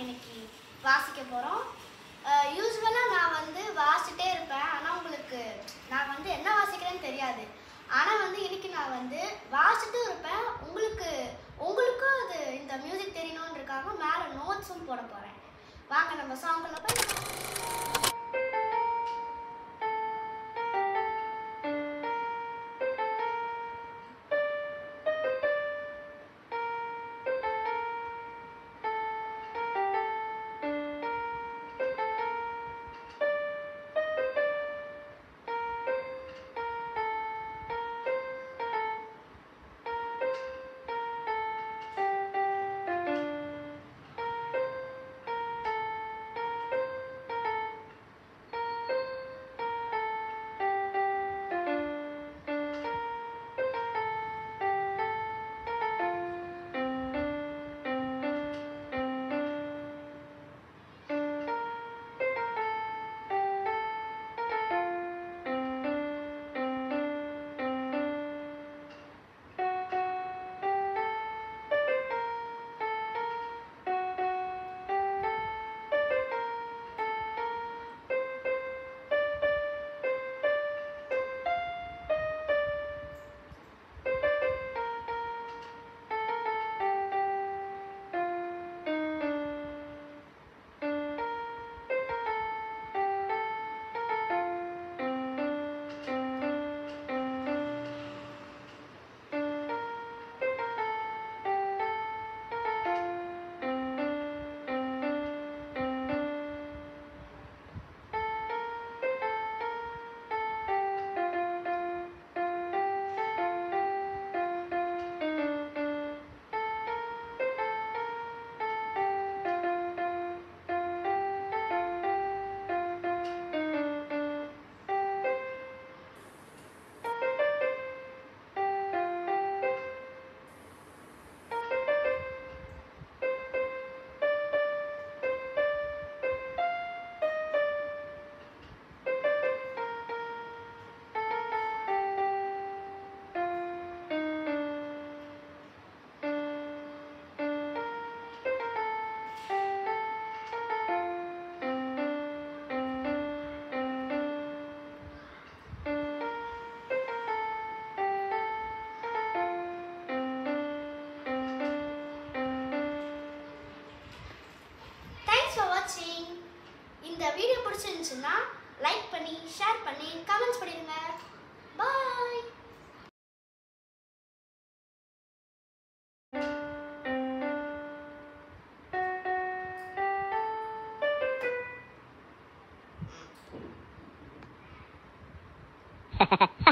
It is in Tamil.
இன்னைக்கு வாசிக்க போகிறோம் யூஸ்வலாக நான் வந்து வாசிட்டே இருப்பேன் ஆனால் உங்களுக்கு நான் வந்து என்ன வாசிக்கிறேன்னு தெரியாது ஆனால் வந்து இன்னைக்கு நான் வந்து வாசிட்டும் இருப்பேன் உங்களுக்கு உங்களுக்கும் அது இந்த மியூசிக் தெரியணுன்றதுக்காக மேலே நோட்ஸும் போட போகிறேன் வாங்க நம்ம சாங்குள்ள போய் தேங்க்ஸ் ஃபார் வாட்சிங் இந்த வீடியோ பிடிச்சிருந்துச்சுன்னா லைக் பண்ணி ஷேர் பண்ணி கமெண்ட்ஸ் பண்ணிடுங்க பாய் Ha ha ha.